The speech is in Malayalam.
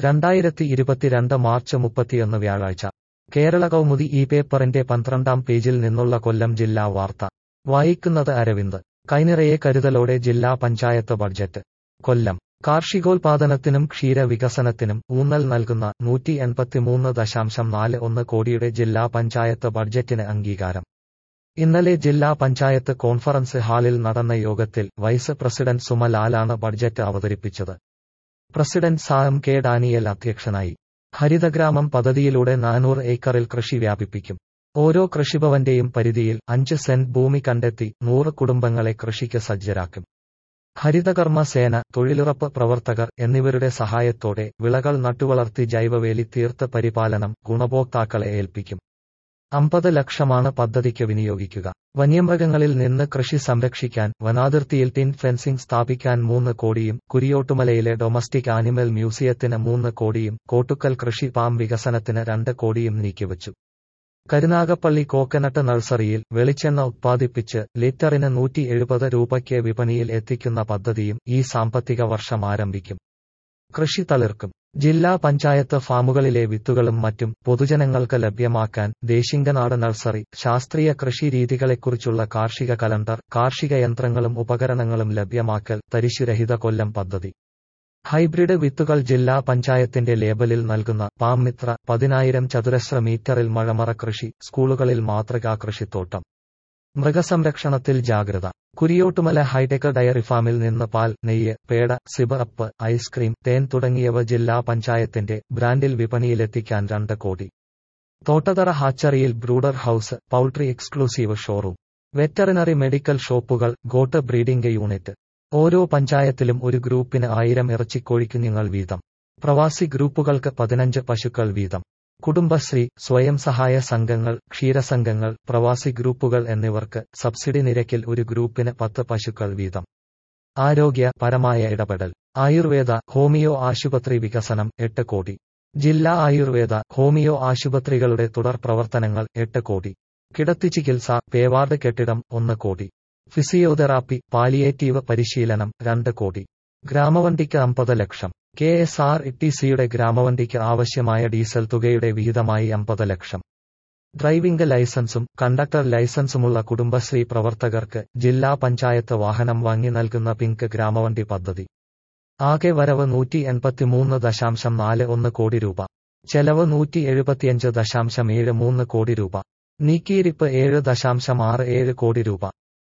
രണ്ടായിരത്തി ഇരുപത്തിരണ്ട് മാർച്ച് മുപ്പത്തിയൊന്ന് വ്യാഴാഴ്ച കേരള കൗമുദി ഈ പേപ്പറിന്റെ പന്ത്രണ്ടാം പേജിൽ നിന്നുള്ള കൊല്ലം ജില്ലാ വാർത്ത വായിക്കുന്നത് അരവിന്ദ് കൈനിറയെ കരുതലോടെ ജില്ലാ പഞ്ചായത്ത് ബഡ്ജറ്റ് കൊല്ലം കാർഷികോൽപാദനത്തിനും ക്ഷീരവികസനത്തിനും ഊന്നൽ നൽകുന്ന നൂറ്റി എൺപത്തിമൂന്ന് ദശാംശം നാല് ഒന്ന് കോടിയുടെ ജില്ലാ പഞ്ചായത്ത് ബഡ്ജറ്റിന് അംഗീകാരം ഇന്നലെ ജില്ലാ പഞ്ചായത്ത് കോൺഫറൻസ് ഹാളിൽ നടന്ന യോഗത്തിൽ വൈസ് പ്രസിഡന്റ് സുമ ലാലാണ് ബഡ്ജറ്റ് അവതരിപ്പിച്ചത് പ്രസിഡന്റ് സാം കെ ഡാനിയൽ അധ്യക്ഷനായി ഹരിതഗ്രാമം പദ്ധതിയിലൂടെ നാനൂറ് ഏക്കറിൽ കൃഷി വ്യാപിപ്പിക്കും ഓരോ കൃഷിഭവന്റെയും പരിധിയിൽ അഞ്ച് സെന്റ് ഭൂമി കണ്ടെത്തി നൂറ് കുടുംബങ്ങളെ കൃഷിക്ക് സജ്ജരാക്കും ഹരിതകർമ്മ സേന തൊഴിലുറപ്പ് പ്രവർത്തകർ എന്നിവരുടെ സഹായത്തോടെ വിളകൾ നട്ടുവളർത്തി ജൈവവേലി തീർത്ത് പരിപാലനം ഗുണഭോക്താക്കളെ ഏൽപ്പിക്കും അമ്പത് ലക്ഷമാണ് പദ്ധതിക്ക് വിനിയോഗിക്കുക വന്യമൃഗങ്ങളിൽ നിന്ന് കൃഷി സംരക്ഷിക്കാൻ വനാതിർത്തിയിൽ ടിൻ ഫെൻസിംഗ് സ്ഥാപിക്കാൻ മൂന്ന് കോടിയും കുരിയോട്ടുമലയിലെ ഡൊമസ്റ്റിക് ആനിമൽ മ്യൂസിയത്തിന് മൂന്ന് കോടിയും കോട്ടുക്കൽ കൃഷി പാം വികസനത്തിന് രണ്ട് കോടിയും നീക്കിവച്ചു കരുനാഗപ്പള്ളി കോക്കനട്ട് നഴ്സറിയിൽ വെളിച്ചെണ്ണ ഉത്പാദിപ്പിച്ച് ലിറ്ററിന് നൂറ്റി എഴുപത് രൂപയ്ക്ക് വിപണിയിൽ എത്തിക്കുന്ന പദ്ധതിയും ഈ സാമ്പത്തിക വർഷം ആരംഭിക്കും കൃഷി തളിർക്കും ജില്ലാ പഞ്ചായത്ത് ഫാമുകളിലെ വിത്തുകളും മറ്റും പൊതുജനങ്ങൾക്ക് ലഭ്യമാക്കാൻ ദേശിംഗനാട് നഴ്സറി ശാസ്ത്രീയ കൃഷി രീതികളെക്കുറിച്ചുള്ള കാർഷിക കലണ്ടർ കാർഷിക യന്ത്രങ്ങളും ഉപകരണങ്ങളും ലഭ്യമാക്കൽ തരിശുരഹിത കൊല്ലം പദ്ധതി ഹൈബ്രിഡ് വിത്തുകൾ ജില്ലാ പഞ്ചായത്തിന്റെ ലേബലിൽ നൽകുന്ന പാം മിത്ര പതിനായിരം ചതുരശ്ര മീറ്ററിൽ മഴമറ കൃഷി സ്കൂളുകളിൽ മാതൃകാ കൃഷിത്തോട്ടം മൃഗസംരക്ഷണത്തിൽ ജാഗ്രത കുരിയോട്ടുമല ഹൈടെക് ഡയറി ഫാമിൽ നിന്ന് പാൽ നെയ്യ് പേട സിബറപ്പ് ഐസ്ക്രീം തേൻ തുടങ്ങിയവ ജില്ലാ പഞ്ചായത്തിന്റെ ബ്രാൻഡിൽ വിപണിയിലെത്തിക്കാൻ രണ്ട് കോടി തോട്ടതറ ഹാച്ചറിയിൽ brooder house poultry exclusive showroom veterinary medical ഷോപ്പുകൾ ഗോട്ട് ബ്രീഡിംഗ് യൂണിറ്റ് ഓരോ പഞ്ചായത്തിലും ഒരു ഗ്രൂപ്പിന് ആയിരം ഇറച്ചിക്കോഴിക്കുഞ്ഞുങ്ങൾ വീതം പ്രവാസി ഗ്രൂപ്പുകൾക്ക് പതിനഞ്ച് പശുക്കൾ വീതം കുടുംബശ്രീ സ്വയം സഹായ സംഘങ്ങൾ ക്ഷീരസംഘങ്ങൾ പ്രവാസി ഗ്രൂപ്പുകൾ എന്നിവർക്ക് സബ്സിഡി നിരക്കിൽ ഒരു ഗ്രൂപ്പിന് പത്ത് പശുക്കൾ വീതം ആരോഗ്യ പരമായ ഇടപെടൽ ആയുർവേദ ഹോമിയോ ആശുപത്രി വികസനം എട്ട് കോടി ജില്ലാ ആയുർവേദ ഹോമിയോ ആശുപത്രികളുടെ തുടർ പ്രവർത്തനങ്ങൾ എട്ട് കോടി കിടത്തി ചികിത്സ പേവാർഡ് കെട്ടിടം ഒന്ന് കോടി ഫിസിയോതെറാപ്പി പാലിയേറ്റീവ് പരിശീലനം രണ്ട് കോടി ഗ്രാമവണ്ടിക്ക് അമ്പത് ലക്ഷം കെ എസ് ആർ ടി സിയുടെ ഗ്രാമവണ്ടിക്ക് ആവശ്യമായ ഡീസൽ തുകയുടെ വിഹിതമായി അമ്പത് ലക്ഷം ഡ്രൈവിംഗ് ലൈസൻസും കണ്ടക്ടർ ലൈസൻസുമുള്ള കുടുംബശ്രീ പ്രവർത്തകർക്ക് ജില്ലാ പഞ്ചായത്ത് വാഹനം വാങ്ങി നൽകുന്ന പിങ്ക് ഗ്രാമവണ്ടി പദ്ധതി ആകെ വരവ് നൂറ്റി എൺപത്തിമൂന്ന് ദശാംശം നാല് ഒന്ന് കോടി രൂപ ചെലവ് നൂറ്റി എഴുപത്തിയഞ്ച് ദശാംശം ഏഴ് മൂന്ന് കോടി രൂപ നീക്കിയിരിപ്പ് ഏഴ് ദശാംശം ആറ് ഏഴ് കോടി രൂപ